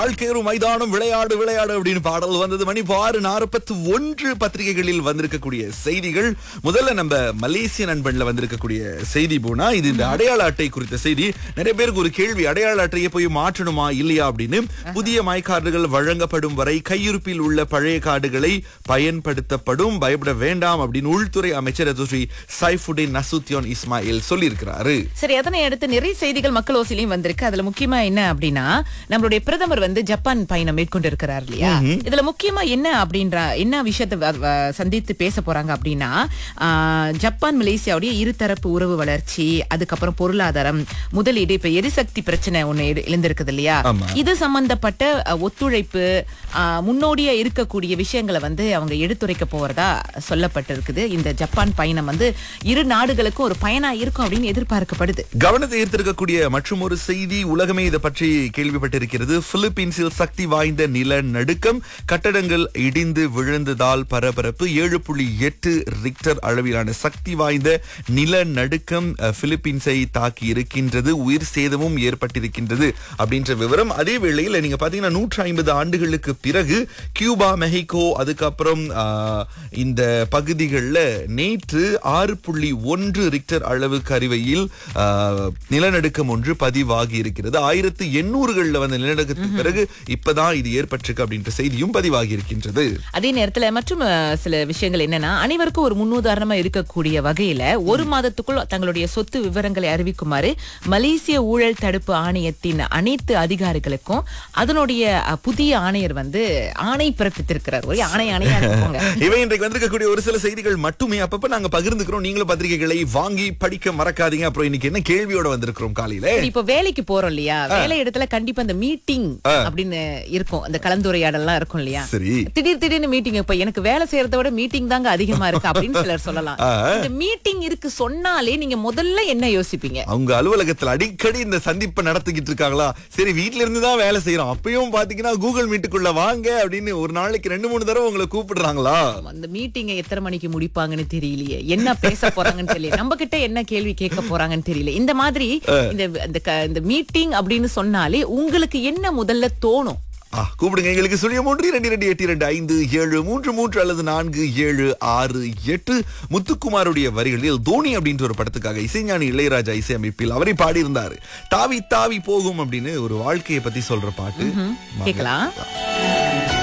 வாழ்க்கை ஒரு மைதானம் விளையாடு விளையாடு அப்படின்னு பாடல் வந்தது மணி இப்போ ஆறு நாற்பத்தி ஒன்று பத்திரிகைகளில் வந்திருக்கக்கூடிய செய்திகள் முதல்ல நம்ம மலேசிய நண்பன்ல வந்திருக்கக்கூடிய செய்தி போனா இது இந்த அடையாள அட்டை குறித்த செய்தி நிறைய பேருக்கு ஒரு கேள்வி அடையாள அட்டையை போய் மாற்றணுமா இல்லையா அப்படின்னு புதிய மாய் கார்டுகள் வழங்கப்படும் வரை கையிருப்பில் உள்ள பழைய கார்டுகளை பயன்படுத்தப்படும் பயப்பட வேண்டாம் அப்படின்னு உள்துறை அமைச்சர் ஸ்ரீ சைஃபுடின் நசுத்தியோன் இஸ்மாயில் சொல்லியிருக்கிறாரு சரி அதனை அடுத்து நிறைய செய்திகள் மக்கள் ஓசிலையும் வந்திருக்கு அதுல முக்கியமா என்ன அப்படின்னா நம்மளுடைய பிரதமர் வந்து ஜப்பான் பயணம் மேற்கொண்டிருக்கிறார் இல்லையா இதுல முக்கியமா என்ன அப்படின்ற என்ன விஷயத்தை வ- வ- சந்தித்து பேச போறாங்க அப்படின்னா ஆ, ஜப்பான் மலேசியாவுடைய இருதரப்பு உறவு வளர்ச்சி அதுக்கப்புறம் பொருளாதாரம் முதலீடு இப்ப எரிசக்தி பிரச்சனை ஒண்ணு எழு- எழுந்திருக்குது இல்லையா ஆமா. இது சம்பந்தப்பட்ட அ, ஒத்துழைப்பு ஆ, முன்னோடியா இருக்கக்கூடிய விஷயங்களை வந்து அவங்க எடுத்துரைக்க போறதா சொல்லப்பட்டிருக்குது இந்த ஜப்பான் பயணம் வந்து இரு நாடுகளுக்கும் ஒரு பயனா இருக்கும் அப்படின்னு எதிர்பார்க்கப்படுது கவனத்தை ஈர்த்திருக்கக்கூடிய மற்றும் ஒரு செய்தி உலகமே இதை பற்றி கேள்விப்பட்டிருக்கிறது பிலிப்பீன்ஸில் சக்தி வாய்ந்த நிலநடுக்கம் கட்டடங்கள் இடிந்து விழுந்ததால் பரபரப்பு ஏழு புள்ளி எட்டு ரிக்டர் அளவிலான சக்தி வாய்ந்த நிலநடுக்கம் அஹ், பிலிப்பீன்ஸை தாக்கி இருக்கின்றது உயிர் சேதமும் ஏற்பட்டிருக்கின்றது அப்படின்ற விவரம் அதே வேளையில் நீங்க பாத்தீங்கன்னா நூற்றி ஐம்பது ஆண்டுகளுக்கு பிறகு கியூபா மெஹிகோ அதுக்கப்புறம் ஆஹ், இந்த பகுதிகளில் நேற்று ஆறு புள்ளி ஒன்று ரிக்டர் அளவுக்கு அறிவையில் ஆஹ், நிலநடுக்கம் ஒன்று பதிவாகி இருக்கிறது ஆயிரத்து எண்ணூறுகள்ல வந்த நிலநடுக்கத்துக்கு பிறகு இப்பதான் இது ஏற்பட்டிருக்கு அப்படின்ற செய்தியும் பதிவாகி இருக்கின்றது அதே நேரத்துல மற்றும் அஹ், சில விஷயங்கள் என்னன்னா அனைவருக்கும் ஒரு முன்னுதாரணமா இருக்கக்கூடிய வகையில ஒரு மாதத்துக்குள் தங்களுடைய சொத்து விவரங்களை அறிவிக்குமாறு மலேசிய ஊழல் தடுப்பு ஆணையத்தின் அனைத்து அதிகாரிகளுக்கும் அதனுடைய அஹ், புதிய ஆணையர் வந்து ஆணை பிறப்பித்திருக்கிறார் ஒரே ஆணை ஆணையா இருப்பாங்க இவை இன்றைக்கு வந்திருக்கக்கூடிய ஒரு சில செய்திகள் மட்டுமே அப்பப்ப நாங்க பகிர்ந்துக்கிறோம் நீங்களும் பத்திரிகைகளை வாங்கி படிக்க மறக்காதீங்க அப்புறம் இன்னைக்கு என்ன கேள்வியோட வந்திருக்கிறோம் காலையில சரி, இப்ப வேலைக்கு போறோம் இல்லையா வேலை இடத்துல கண்டிப்பா இந்த மீட்டிங் அப்படின்னு இருக்கும் அந்த கலந்துரையாடல்லாம் இருக்கும் இல்லையா சரி திடீர் திடீர்னு மீட்டிங் இப்ப எனக்கு வேலை செய்யறத விட மீட்டிங் தாங்க அதிகமா இருக்கு அப்படின்னு சிலர் சொல்லலாம் இந்த மீட்டிங் இருக்கு சொன்னாலே நீங்க முதல்ல என்ன யோசிப்பீங்க அவங்க அலுவலகத்துல அடிக்கடி இந்த சந்திப்பை நடத்திக்கிட்டு இருக்காங்களா சரி வீட்ல இருந்து தான் வேலை செய்யறோம் அப்பயும் பாத்தீங்கன்னா கூகுள் மீட்டுக்குள்ள வாங்க அப்படின்னு ஒரு நாளைக்கு ரெண்டு மூணு தடவை உங்களை கூப்பிடுறாங்களா அந்த மீட்டிங்கை எத்தனை மணிக்கு முடிப்பாங்கன்னு தெரியலையே என்ன பேச போறாங்கன்னு தெரியல நம்ம கிட்ட என்ன கேள்வி கேட்க போறாங்கன்னு தெரியல இந்த மாதிரி இந்த இந்த க- இந்த மீட்டிங் அப்படின்னு சொன்னாலே உங்களுக்கு என்ன முதல்ல தோணும் ஆ, கூப்பிடுங்க எங்களுக்கு சுழிய மூன்று இரண்டு இரண்டு எட்டு இரண்டு ஐந்து ஏழு மூன்று மூன்று அல்லது நான்கு ஏழு ஆறு எட்டு முத்துக்குமாருடைய வரிகளில் தோனி அப்படின்ற ஒரு படத்துக்காக இசைஞானி இளையராஜா இசையமைப்பில் அவரை பாடியிருந்தாரு தாவி தாவி போகும் அப்படின்னு ஒரு வாழ்க்கையை பத்தி சொல்ற பாட்டு கேட்கலாம்